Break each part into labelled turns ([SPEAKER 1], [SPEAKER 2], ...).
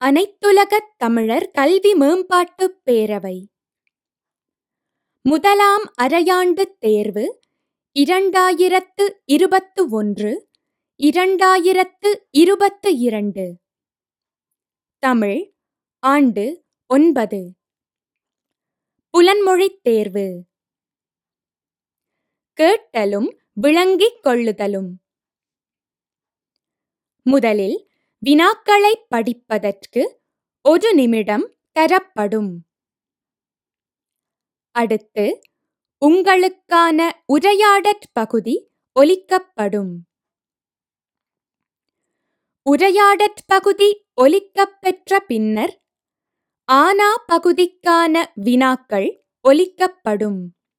[SPEAKER 1] அனைத்துலகத் தமிழர் கல்வி மேம்பாட்டுப் பேரவை முதலாம் அரையாண்டுத் தேர்வு இரண்டாயிரத்து இருபத்து ஒன்று இரண்டாயிரத்து இருபத்து இரண்டு தமிழ் ஆண்டு ஒன்பது புலன்மொழித் தேர்வு கேட்டலும் விளங்கிக் கொள்ளுதலும் முதலில் வினாக்களைப் படிப்பதற்கு ஒரு நிமிடம் தரப்படும் அடுத்து உங்களுக்கான உரையாடற் பகுதி ஒலிக்கப்படும் உரையாடற் பகுதி ஒலிக்கப் பெற்ற பின்னர் ஆனா பகுதிக்கான வினாக்கள் ஒலிக்கப்படும்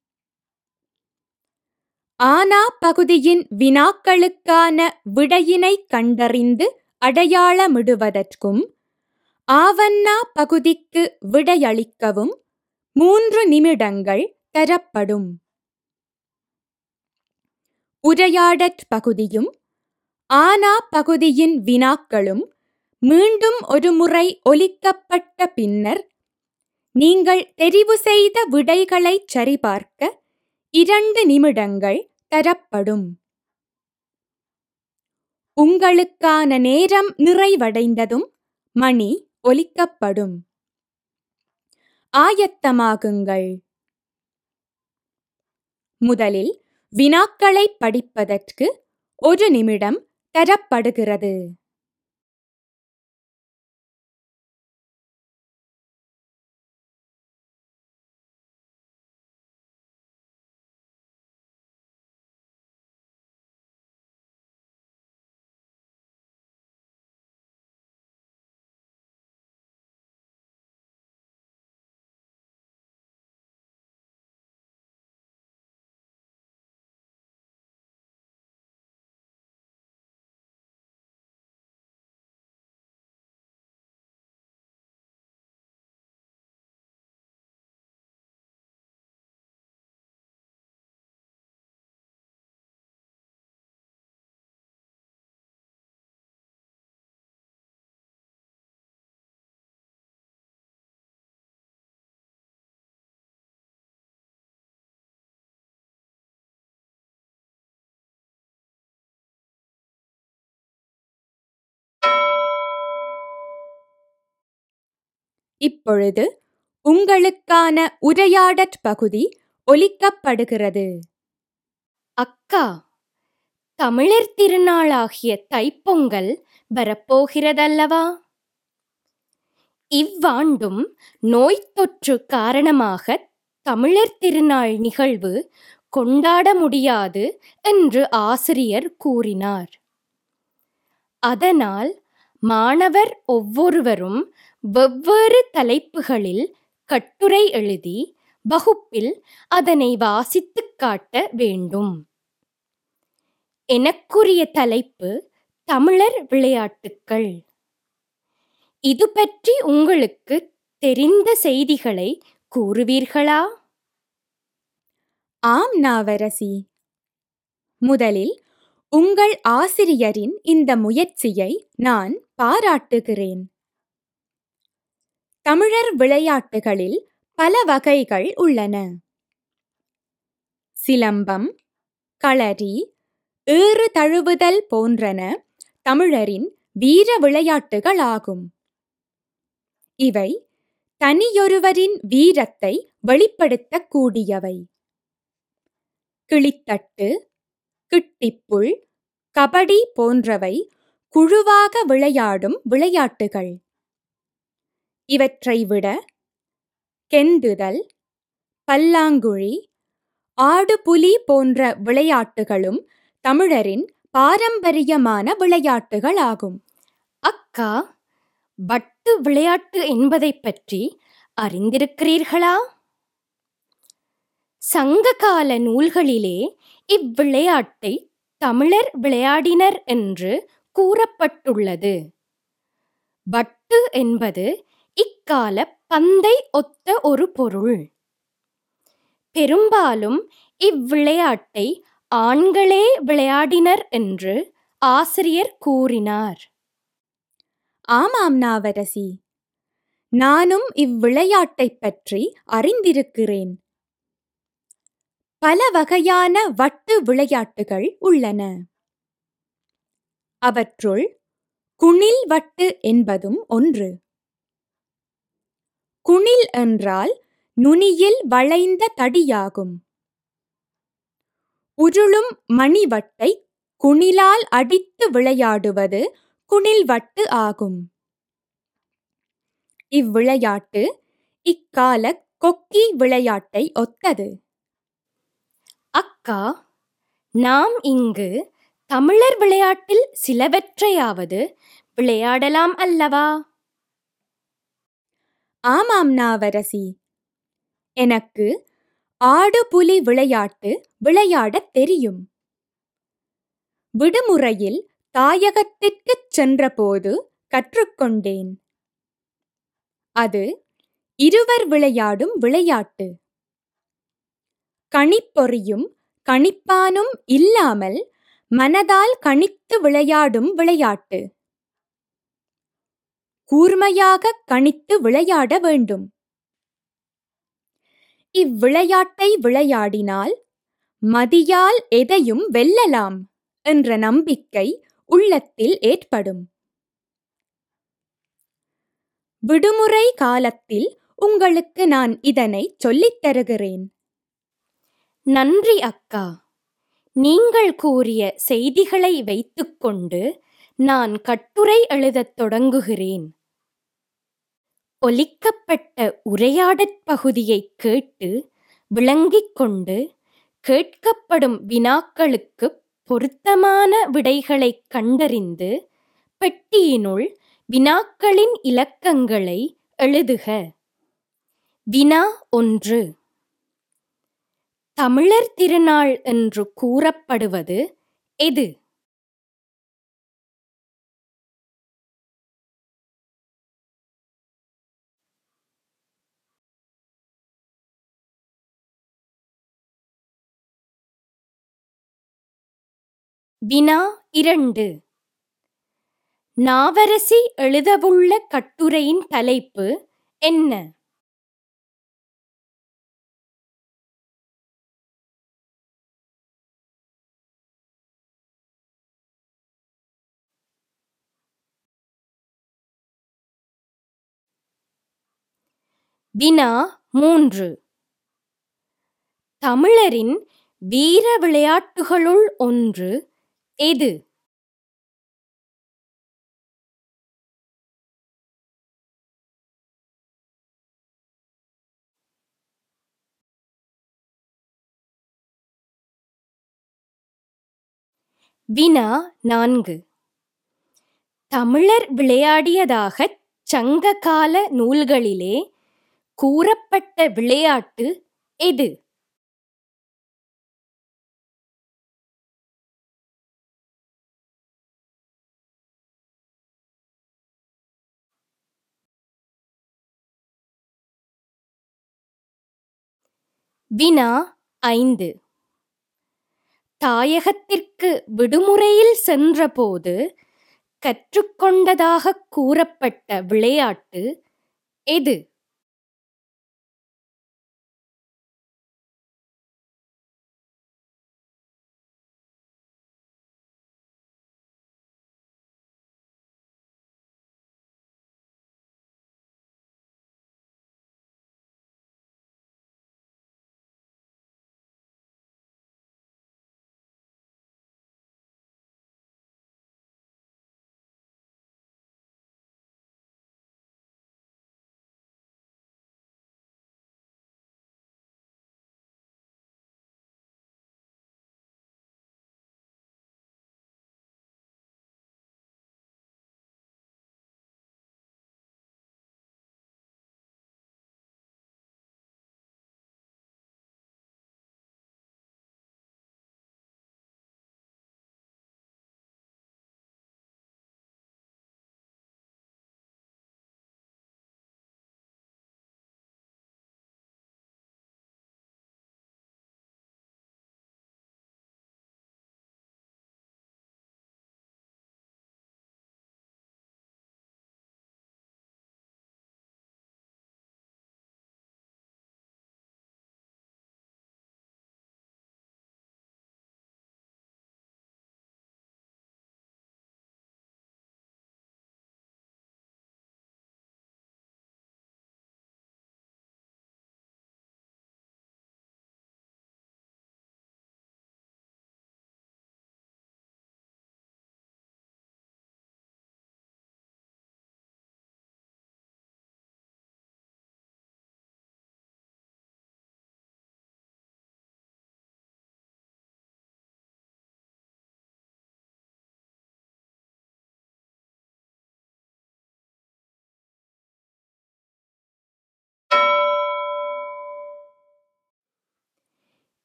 [SPEAKER 1] ஆனா பகுதியின் வினாக்களுக்கான விடையினைக் கண்டறிந்து அடையாளமிடுவதற்கும் ஆவண்ணா பகுதிக்கு விடையளிக்கவும் மூன்று நிமிடங்கள் தரப்படும் உரையாடற் பகுதியும் ஆனா பகுதியின் வினாக்களும் மீண்டும் ஒருமுறை ஒலிக்கப்பட்ட பின்னர் நீங்கள் தெரிவு செய்த விடைகளைச் சரிபார்க்க இரண்டு நிமிடங்கள் தரப்படும் உங்களுக்கான நேரம் நிறைவடைந்ததும் மணி ஒலிக்கப்படும் ஆயத்தமாகுங்கள் முதலில் வினாக்களைப் படிப்பதற்கு ஒரு நிமிடம் தரப்படுகிறது இப்பொழுது உங்களுக்கான உரையாடற் பகுதி ஒலிக்கப்படுகிறது
[SPEAKER 2] அக்கா தமிழர் திருநாளாகிய தைப்பொங்கல் வரப்போகிறதல்லவா இவ்வாண்டும் நோய் தொற்று காரணமாக தமிழர் திருநாள் நிகழ்வு கொண்டாட முடியாது என்று ஆசிரியர் கூறினார் அதனால் மாணவர் ஒவ்வொருவரும் வெவ்வேறு தலைப்புகளில் கட்டுரை எழுதி வகுப்பில் அதனை வாசித்துக் காட்ட வேண்டும் எனக்குரிய தலைப்பு தமிழர் விளையாட்டுக்கள் இது பற்றி உங்களுக்கு தெரிந்த செய்திகளை கூறுவீர்களா
[SPEAKER 1] ஆம் நாவரசி முதலில் உங்கள் ஆசிரியரின் இந்த முயற்சியை நான் பாராட்டுகிறேன் தமிழர் விளையாட்டுகளில் பல வகைகள் உள்ளன சிலம்பம் களரி ஏறு தழுவுதல் போன்றன தமிழரின் வீர விளையாட்டுகளாகும் இவை தனியொருவரின் வீரத்தை வெளிப்படுத்தக்கூடியவை கிளித்தட்டு கிட்டிப்புள் கபடி போன்றவை குழுவாக விளையாடும் விளையாட்டுகள் இவற்றை விட கெந்துதல் பல்லாங்குழி ஆடுபுலி போன்ற விளையாட்டுகளும் தமிழரின் பாரம்பரியமான விளையாட்டுகளாகும்
[SPEAKER 2] அக்கா வட்டு விளையாட்டு என்பதைப் பற்றி அறிந்திருக்கிறீர்களா சங்ககால நூல்களிலே இவ்விளையாட்டை தமிழர் விளையாடினர் என்று கூறப்பட்டுள்ளது வட்டு என்பது இக்கால பந்தை ஒத்த ஒரு பொருள் பெரும்பாலும் இவ்விளையாட்டை ஆண்களே விளையாடினர் என்று ஆசிரியர் கூறினார்
[SPEAKER 1] ஆமாம் நாவரசி நானும் இவ்விளையாட்டைப் பற்றி அறிந்திருக்கிறேன் பல வகையான வட்டு விளையாட்டுகள் உள்ளன அவற்றுள் குணில் வட்டு என்பதும் ஒன்று குணில் என்றால் நுனியில் வளைந்த தடியாகும் உருளும் மணிவட்டை குணிலால் அடித்து விளையாடுவது குணில்வட்டு ஆகும் இவ்விளையாட்டு இக்கால கொக்கி விளையாட்டை ஒத்தது
[SPEAKER 2] அக்கா நாம் இங்கு தமிழர் விளையாட்டில் சிலவற்றையாவது விளையாடலாம் அல்லவா
[SPEAKER 1] ஆமாம் நாவரசி எனக்கு ஆடு புலி விளையாட்டு விளையாடத் தெரியும் விடுமுறையில் தாயகத்திற்குச் சென்றபோது கற்றுக்கொண்டேன் அது இருவர் விளையாடும் விளையாட்டு கணிப்பொறியும் கணிப்பானும் இல்லாமல் மனதால் கணித்து விளையாடும் விளையாட்டு கூர்மையாக கணித்து விளையாட வேண்டும் இவ்விளையாட்டை விளையாடினால் மதியால் எதையும் வெல்லலாம் என்ற நம்பிக்கை உள்ளத்தில் ஏற்படும் விடுமுறை காலத்தில் உங்களுக்கு நான் இதனை சொல்லித் தருகிறேன்
[SPEAKER 2] நன்றி அக்கா நீங்கள் கூறிய செய்திகளை வைத்துக்கொண்டு நான் கட்டுரை எழுதத் தொடங்குகிறேன் ஒலிக்கப்பட்ட உரையாடற் பகுதியைக் கேட்டு விளங்கிக் கொண்டு கேட்கப்படும் வினாக்களுக்கு பொருத்தமான விடைகளைக் கண்டறிந்து பெட்டியினுள் வினாக்களின் இலக்கங்களை எழுதுக வினா ஒன்று தமிழர் திருநாள் என்று கூறப்படுவது எது வினா இரண்டு நாவரசி எழுதவுள்ள கட்டுரையின் தலைப்பு என்ன வினா மூன்று தமிழரின் வீர விளையாட்டுகளுள் ஒன்று எது வினா நான்கு தமிழர் விளையாடியதாகச் சங்ககால நூல்களிலே கூறப்பட்ட விளையாட்டு எது வினா ஐந்து தாயகத்திற்கு விடுமுறையில் சென்றபோது கற்றுக்கொண்டதாகக் கூறப்பட்ட விளையாட்டு எது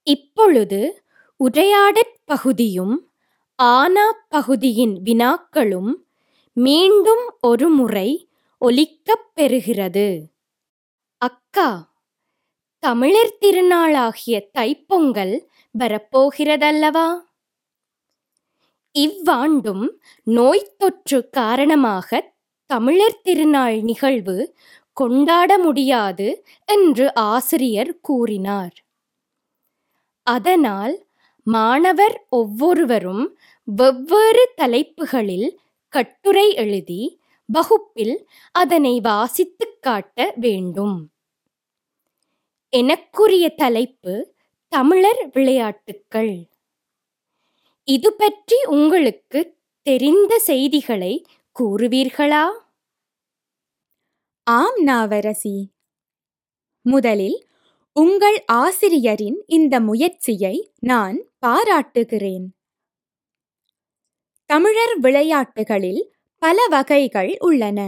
[SPEAKER 2] இப்பொழுது உரையாடற் பகுதியும் ஆனா பகுதியின் வினாக்களும் மீண்டும் ஒரு முறை ஒலிக்கப் பெறுகிறது அக்கா தமிழர் திருநாளாகிய தைப்பொங்கல் வரப்போகிறதல்லவா இவ்வாண்டும் நோய்த் தொற்று காரணமாக தமிழர் திருநாள் நிகழ்வு கொண்டாட முடியாது என்று ஆசிரியர் கூறினார் அதனால் மாணவர் ஒவ்வொருவரும் வெவ்வேறு தலைப்புகளில் கட்டுரை எழுதி வகுப்பில் அதனை வாசித்துக் காட்ட வேண்டும் எனக்குரிய தலைப்பு தமிழர் விளையாட்டுக்கள் இது பற்றி உங்களுக்கு தெரிந்த செய்திகளை கூறுவீர்களா
[SPEAKER 1] ஆம் நாவரசி முதலில் உங்கள் ஆசிரியரின் இந்த முயற்சியை நான் பாராட்டுகிறேன் தமிழர் விளையாட்டுகளில் பல வகைகள் உள்ளன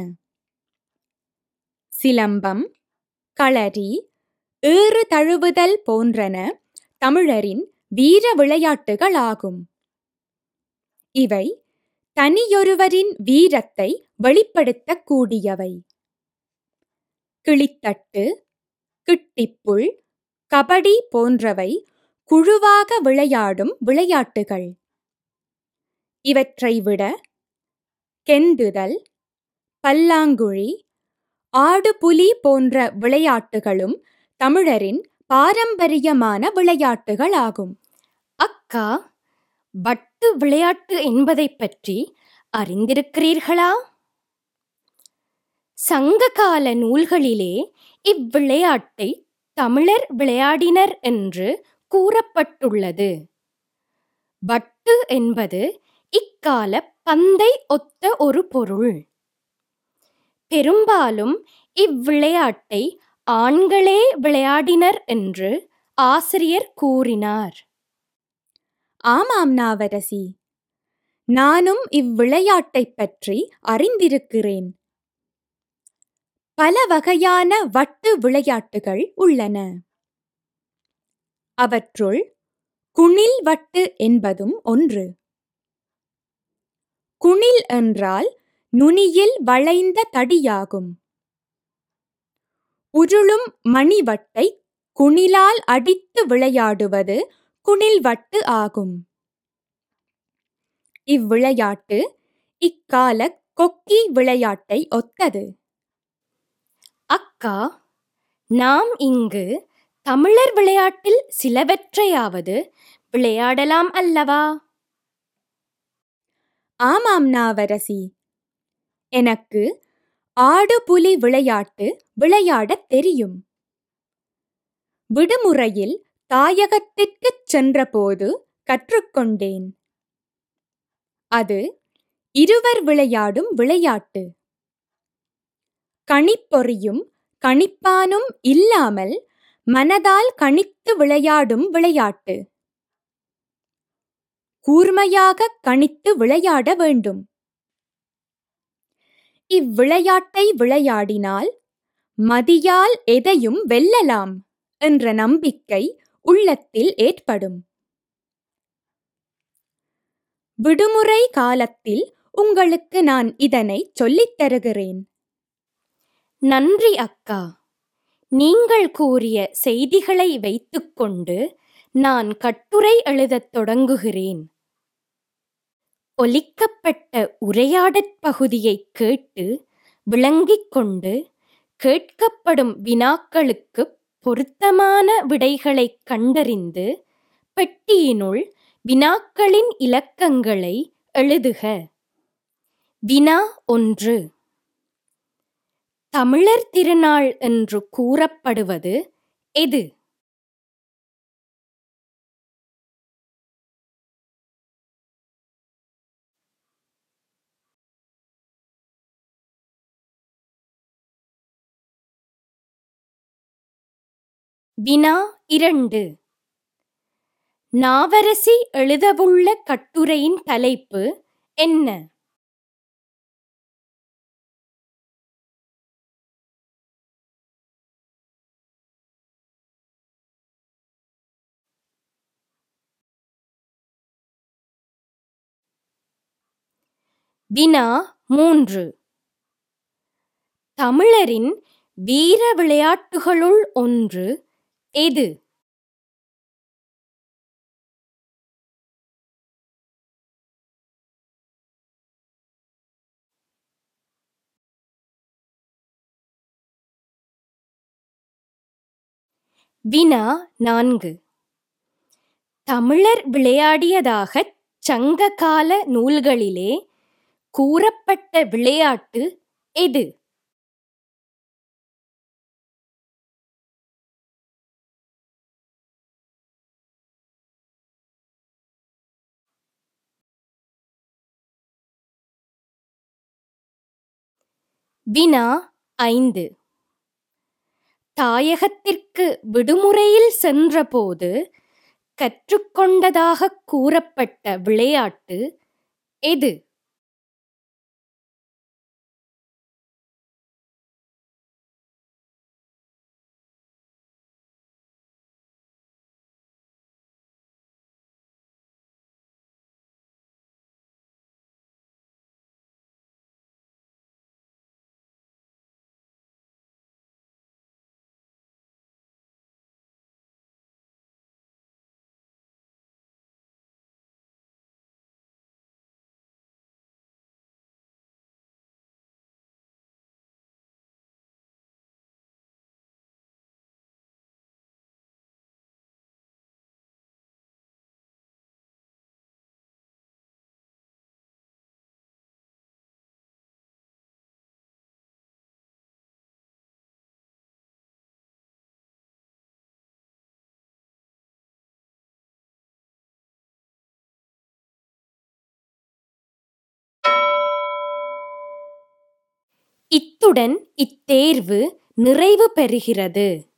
[SPEAKER 1] சிலம்பம் களரி ஏறு தழுவுதல் போன்றன தமிழரின் வீர விளையாட்டுகளாகும் இவை தனியொருவரின் வீரத்தை வெளிப்படுத்தக்கூடியவை கிளித்தட்டு கிட்டிப்புள் கபடி போன்றவை குழுவாக விளையாடும் விளையாட்டுகள் இவற்றை விட கெந்துதல் பல்லாங்குழி ஆடுபுலி போன்ற விளையாட்டுகளும் தமிழரின் பாரம்பரியமான விளையாட்டுகளாகும்
[SPEAKER 2] அக்கா வட்டு விளையாட்டு என்பதைப் பற்றி அறிந்திருக்கிறீர்களா சங்ககால நூல்களிலே இவ்விளையாட்டை தமிழர் விளையாடினர் என்று கூறப்பட்டுள்ளது வட்டு என்பது இக்கால பந்தை ஒத்த ஒரு பொருள் பெரும்பாலும் இவ்விளையாட்டை ஆண்களே விளையாடினர் என்று ஆசிரியர் கூறினார்
[SPEAKER 1] ஆமாம் நாவரசி நானும் இவ்விளையாட்டைப் பற்றி அறிந்திருக்கிறேன் பல வகையான வட்டு விளையாட்டுகள் உள்ளன அவற்றுள் குணில் வட்டு என்பதும் ஒன்று குணில் என்றால் நுனியில் வளைந்த தடியாகும் உருளும் மணிவட்டை குணிலால் அடித்து விளையாடுவது குணில்வட்டு ஆகும் இவ்விளையாட்டு இக்கால கொக்கி விளையாட்டை ஒத்தது
[SPEAKER 2] அக்கா நாம் இங்கு தமிழர் விளையாட்டில் சிலவற்றையாவது விளையாடலாம் அல்லவா
[SPEAKER 1] ஆமாம் நாவரசி எனக்கு ஆடு புலி விளையாட்டு விளையாடத் தெரியும் விடுமுறையில் தாயகத்திற்குச் சென்றபோது கற்றுக்கொண்டேன் அது இருவர் விளையாடும் விளையாட்டு கணிப்பொறியும் கணிப்பானும் இல்லாமல் மனதால் கணித்து விளையாடும் விளையாட்டு கூர்மையாக கணித்து விளையாட வேண்டும் இவ்விளையாட்டை விளையாடினால் மதியால் எதையும் வெல்லலாம் என்ற நம்பிக்கை உள்ளத்தில் ஏற்படும் விடுமுறை காலத்தில் உங்களுக்கு நான் இதனை சொல்லித் தருகிறேன்
[SPEAKER 2] நன்றி அக்கா நீங்கள் கூறிய செய்திகளை வைத்துக்கொண்டு நான் கட்டுரை எழுதத் தொடங்குகிறேன் ஒலிக்கப்பட்ட உரையாடற் பகுதியை கேட்டு விளங்கிக் கொண்டு கேட்கப்படும் வினாக்களுக்கு பொருத்தமான விடைகளைக் கண்டறிந்து பெட்டியினுள் வினாக்களின் இலக்கங்களை எழுதுக வினா ஒன்று தமிழர் திருநாள் என்று கூறப்படுவது எது வினா இரண்டு நாவரசி எழுதவுள்ள கட்டுரையின் தலைப்பு என்ன வினா மூன்று தமிழரின் வீர விளையாட்டுகளுள் ஒன்று எது வினா நான்கு தமிழர் விளையாடியதாகச் சங்ககால நூல்களிலே கூறப்பட்ட விளையாட்டு எது வினா ஐந்து தாயகத்திற்கு விடுமுறையில் சென்றபோது கற்றுக்கொண்டதாகக் கூறப்பட்ட விளையாட்டு எது இத்துடன் இத்தேர்வு நிறைவு பெறுகிறது